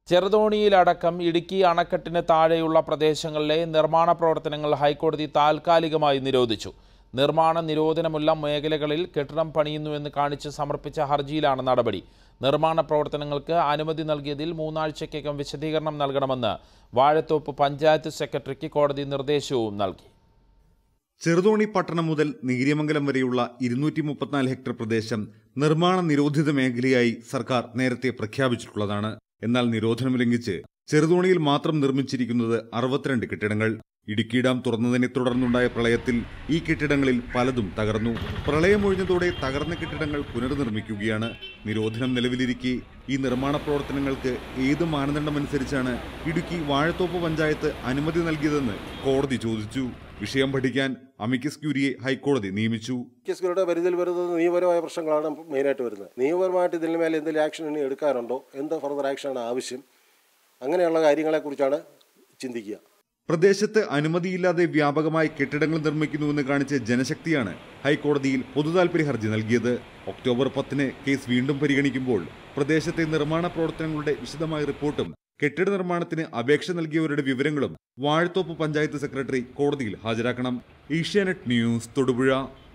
ചെറുതോണിയിലടക്കം ഇടുക്കി അണക്കെട്ടിന് താഴെയുള്ള പ്രദേശങ്ങളിലെ നിർമ്മാണ പ്രവർത്തനങ്ങൾ ഹൈക്കോടതി താൽക്കാലികമായി നിരോധിച്ചു നിർമ്മാണ നിരോധനമുള്ള മേഖലകളിൽ കെട്ടിടം പണിയുന്നുവെന്ന് കാണിച്ച് സമർപ്പിച്ച ഹർജിയിലാണ് നടപടി നിർമ്മാണ പ്രവർത്തനങ്ങൾക്ക് അനുമതി നൽകിയതിൽ മൂന്നാഴ്ചയ്ക്കകം വിശദീകരണം നൽകണമെന്ന് വാഴത്തോപ്പ് പഞ്ചായത്ത് സെക്രട്ടറിക്ക് കോടതി നിർദ്ദേശവും നൽകി ചെറുതോണി പട്ടണം മുതൽ നീര്യമംഗലം വരെയുള്ള ഇരുന്നൂറ്റി മുപ്പത്തിനാല് ഹെക്ടർ പ്രദേശം നിർമ്മാണ നിരോധിത മേഖലയായി സർക്കാർ നേരത്തെ പ്രഖ്യാപിച്ചിട്ടുള്ളതാണ് എന്നാൽ നിരോധനം ലംഘിച്ച് ചെറുതോണിയിൽ മാത്രം നിർമ്മിച്ചിരിക്കുന്നത് അറുപത്തിരണ്ട് കെട്ടിടങ്ങൾ ഇടുക്കി ഡാം തുറന്നതിനെ തുടർന്നുണ്ടായ പ്രളയത്തിൽ ഈ കെട്ടിടങ്ങളിൽ പലതും തകർന്നു പ്രളയമൊഴിഞ്ഞതോടെ തകർന്ന കെട്ടിടങ്ങൾ പുനർനിർമ്മിക്കുകയാണ് നിരോധനം നിലവിലിരിക്കെ ഈ നിർമ്മാണ പ്രവർത്തനങ്ങൾക്ക് ഏത് മാനദണ്ഡമനുസരിച്ചാണ് ഇടുക്കി വാഴത്തോപ്പ് പഞ്ചായത്ത് അനുമതി നൽകിയതെന്ന് കോടതി ചോദിച്ചു വിഷയം പഠിക്കാൻ അമിക്കസ് ക്യൂരിയെ ഹൈക്കോടതി നിയമിച്ചു കേസുകളുടെ പരിധിയിൽ വരുന്നത് നിയമപരമായ പ്രശ്നങ്ങളാണ് മെയിനായിട്ട് വരുന്നത് നിയമപരമായിട്ട് ഇതിന് മേലെ എന്തെങ്കിലും ആക്ഷൻ ഇനി എടുക്കാറുണ്ടോ എന്ത് ഫർദർ ആക്ഷനാണ് ആവശ്യം അങ്ങനെയുള്ള കാര്യങ്ങളെക്കുറിച്ചാണ് ചിന്തിക്കുക പ്രദേശത്ത് അനുമതിയില്ലാതെ വ്യാപകമായി കെട്ടിടങ്ങൾ നിർമ്മിക്കുന്നുവെന്ന് കാണിച്ച് ജനശക്തിയാണ് ഹൈക്കോടതിയിൽ പൊതുതാൽപര്യ ഹർജി നൽകിയത് ഒക്ടോബർ പത്തിന് കേസ് വീണ്ടും പരിഗണിക്കുമ്പോൾ പ്രദേശത്തെ നിർമ്മാണ പ്രവർത്തനങ്ങളുടെ വിശദമായ റിപ്പോർട്ടും കെട്ടിട നിർമ്മാണത്തിന് അപേക്ഷ നൽകിയവരുടെ വിവരങ്ങളും വാഴത്തോപ്പ് പഞ്ചായത്ത് സെക്രട്ടറി കോടതിയിൽ ഹാജരാക്കണം ഏഷ്യാനെറ്റ് ന്യൂസ് തൊടുപുഴ